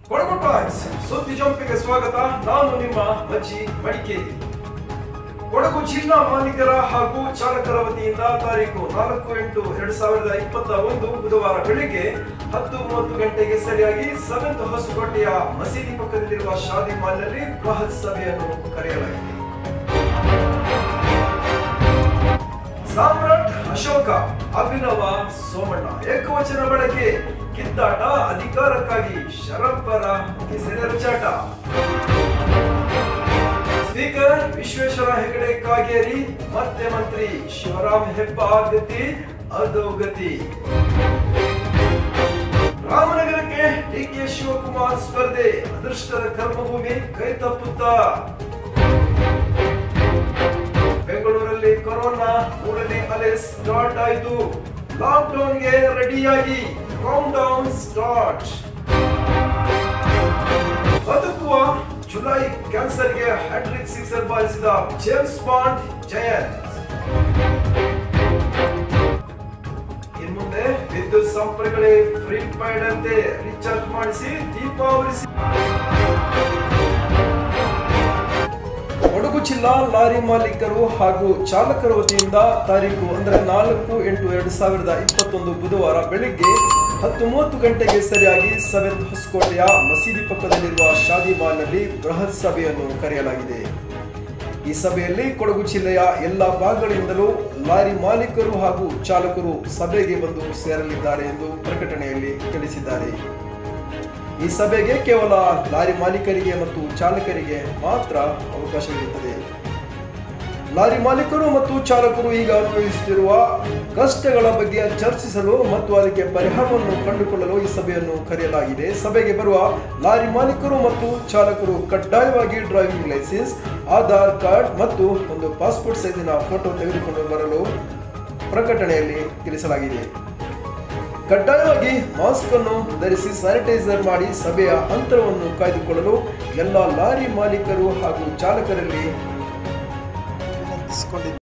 Kodagu times ಸುದ್ದಿ ಜಂಪಿಗೆ ಸ್ವಾಗತ ನಾನು ನಿಮ್ಮ ಅಜ್ಜಿ ಮಡಿಕೇರಿ ಕೊಡಗು ಜಿಲ್ಲಾ ಮಾಲೀಕರ ಹಾಗೂ ಚಾಲಕರ ವತಿಯಿಂದ ತಾರೀಕು ನಾಲ್ಕು ಎಂಟು ಎರಡ್ ಸಾವಿರದ ಇಪ್ಪತ್ತ ಒಂದು ಬುಧವಾರ ಬೆಳಿಗ್ಗೆ ಹತ್ತು ಮೂವತ್ತು ಗಂಟೆಗೆ ಸರಿಯಾಗಿ ಸೆವೆಂತ್ ಹೊಸಕೋಟೆಯ ಮಸೀದಿ ಪಕ್ಕದಲ್ಲಿರುವ ಶಾದಿ ಮಾಲ್ನಲ್ಲಿ ಬೃಹತ್ ಸಭೆಯನ್ನು ಕರೆಯಲಾಗಿದೆ ಸಾಮ್ರಾಟ್ ಅಶೋಕ ಅಭಿನವ ಸೋಮಣ್ಣ ಏಕವಚನ ಬಳಕೆ ಕಿತ್ತಾಟ ಅಧಿಕಾರಕ್ಕಾಗಿ ಶರಪ್ಪರ ಹೆಸರೆರಚಾಟ ಸ್ಪೀಕರ್ ವಿಶ್ವೇಶ್ವರ ಹೆಗಡೆ ಕಾಗೇರಿ ಮತ್ತೆ ಮಂತ್ರಿ ಶಿವರಾಮ್ ಹೆಬ್ಬಾಗತಿ ಅಧೋಗತಿ ರಾಮನಗರಕ್ಕೆ ಡಿಕೆ ಶಿವಕುಮಾರ್ ಸ್ಪರ್ಧೆ ಅದೃಷ್ಟದ ಕರ್ಮಭೂಮಿ ಕೈ ತಪ್ಪುತ್ತ ಬೆಂಗಳೂರಲ್ಲಿ ಕೊರೋನಾ ಮೂರನೇ ಅಲೆ ಸ್ಟಾರ್ಟ್ ಆಯಿತು ಲಾಕ್ ಡೌನ್ಗೆ ರೆಡಿಯಾಗಿ ಕೌಂಟ್ ಡೌನ್ ಸ್ಟಾರ್ಟ್ ಬದುಕುವ ಜುಲೈ ಕ್ಯಾನ್ಸರ್ಗೆ ಹ್ಯಾಟ್ರಿಕ್ ಸಿಕ್ಸರ್ ಬಾರಿಸಿದ ಜೇಮ್ಸ್ ಬಾಂಡ್ ಜಯಂತ್ ಇನ್ಮುಂದೆ ವಿದ್ಯುತ್ ಸಂಪರ್ಕಗಳೇ ಫ್ರೀ ಪೈಡ್ ಅಂತೆ ರೀಚಾರ್ಜ್ ಮಾಡಿಸಿ ದೀಪಾವಳಿ ಸಿ- ಕೊಡಗು ಜಿಲ್ಲಾ ಲಾರಿ ಮಾಲೀಕರು ಹಾಗೂ ಚಾಲಕರ ವತಿಯಿಂದ ತಾರೀಕು ಅಂದರೆ ನಾಲ್ಕು ಎಂಟು ಎರಡು ಸಾವಿರದ ಇಪ್ಪತ್ತೊಂದು ಬುಧವಾರ ಬೆಳಿಗ್ಗೆ ಹತ್ತು ಮೂವತ್ತು ಗಂಟೆಗೆ ಸರಿಯಾಗಿ ಸೆವೆಂತ್ ಹೊಸಕೋಟೆಯ ಮಸೀದಿ ಪಕ್ಕದಲ್ಲಿರುವ ಶಾದಿ ಮಾಲ್ನಲ್ಲಿ ಬೃಹತ್ ಸಭೆಯನ್ನು ಕರೆಯಲಾಗಿದೆ ಈ ಸಭೆಯಲ್ಲಿ ಕೊಡಗು ಜಿಲ್ಲೆಯ ಎಲ್ಲ ಭಾಗಗಳಿಂದಲೂ ಲಾರಿ ಮಾಲೀಕರು ಹಾಗೂ ಚಾಲಕರು ಸಭೆಗೆ ಬಂದು ಸೇರಲಿದ್ದಾರೆ ಎಂದು ಪ್ರಕಟಣೆಯಲ್ಲಿ ತಿಳಿಸಿದ್ದಾರೆ ಈ ಸಭೆಗೆ ಕೇವಲ ಲಾರಿ ಮಾಲೀಕರಿಗೆ ಮತ್ತು ಚಾಲಕರಿಗೆ ಮಾತ್ರ ಅವಕಾಶವಿರುತ್ತದೆ ಲಾರಿ ಮಾಲೀಕರು ಮತ್ತು ಚಾಲಕರು ಈಗ ಅನುಭವಿಸುತ್ತಿರುವ ಕಷ್ಟಗಳ ಬಗ್ಗೆ ಚರ್ಚಿಸಲು ಮತ್ತು ಅದಕ್ಕೆ ಪರಿಹಾರವನ್ನು ಕಂಡುಕೊಳ್ಳಲು ಈ ಸಭೆಯನ್ನು ಕರೆಯಲಾಗಿದೆ ಸಭೆಗೆ ಬರುವ ಲಾರಿ ಮಾಲೀಕರು ಮತ್ತು ಚಾಲಕರು ಕಡ್ಡಾಯವಾಗಿ ಡ್ರೈವಿಂಗ್ ಲೈಸೆನ್ಸ್ ಆಧಾರ್ ಕಾರ್ಡ್ ಮತ್ತು ಒಂದು ಪಾಸ್ಪೋರ್ಟ್ ಸೈಜಿನ ಫೋಟೋ ತೆಗೆದುಕೊಂಡು ಬರಲು ಪ್ರಕಟಣೆಯಲ್ಲಿ ತಿಳಿಸಲಾಗಿದೆ ಕಡ್ಡಾಯವಾಗಿ ಮಾಸ್ಕ್ ಅನ್ನು ಧರಿಸಿ ಸ್ಯಾನಿಟೈಸರ್ ಮಾಡಿ ಸಭೆಯ ಅಂತರವನ್ನು ಕಾಯ್ದುಕೊಳ್ಳಲು ಎಲ್ಲ ಲಾರಿ ಮಾಲೀಕರು ಹಾಗೂ ಚಾಲಕರಲ್ಲಿ ವಿನಂತಿಸಿಕೊಂಡಿದ್ದಾರೆ